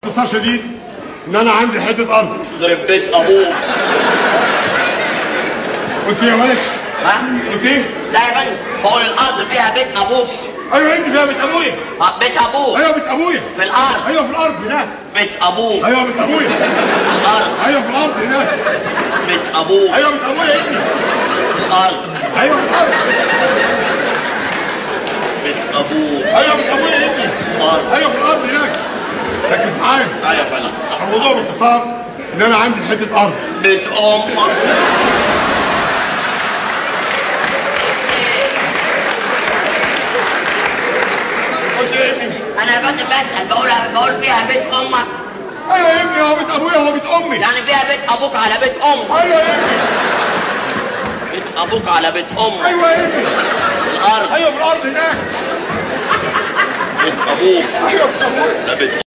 باختصار شديد ان انا عندي حته ارض ضرب بيت ابوك قلت إيه يا ولد ها قلت ايه لا يا بني بقول الارض فيها بيت ابوك ايوه يا ابني فيها بيت ابويا ها، بيت ابوك ايوه بيت ابويا في الارض ايوه في الارض هناك بيت ابوك ايوه بيت ابويا في الارض ايوه في الارض هناك بيت ابوك ايوه بيت ابويا يا ابني في الارض ايوه في الارض بيت ابوك ايوه بيت ابويا يا ابني في الارض ايوه في الارض هناك ركز معايا ايوه يا بني الموضوع باختصار ان انا عندي حته ارض بيت امك قلت ايه يا ابني انا يا بني بسال بقول بقول فيها بيت امك ايوه يا ابني هو بيت ابويا هو بيت امي يعني فيها بيت ابوك على بيت امك ايوه يا ابني بيت ابوك على بيت امك ايوه يا ابني في الارض ايوه في الارض هناك بيت ابوك ايوه بيت ابويا لا بيت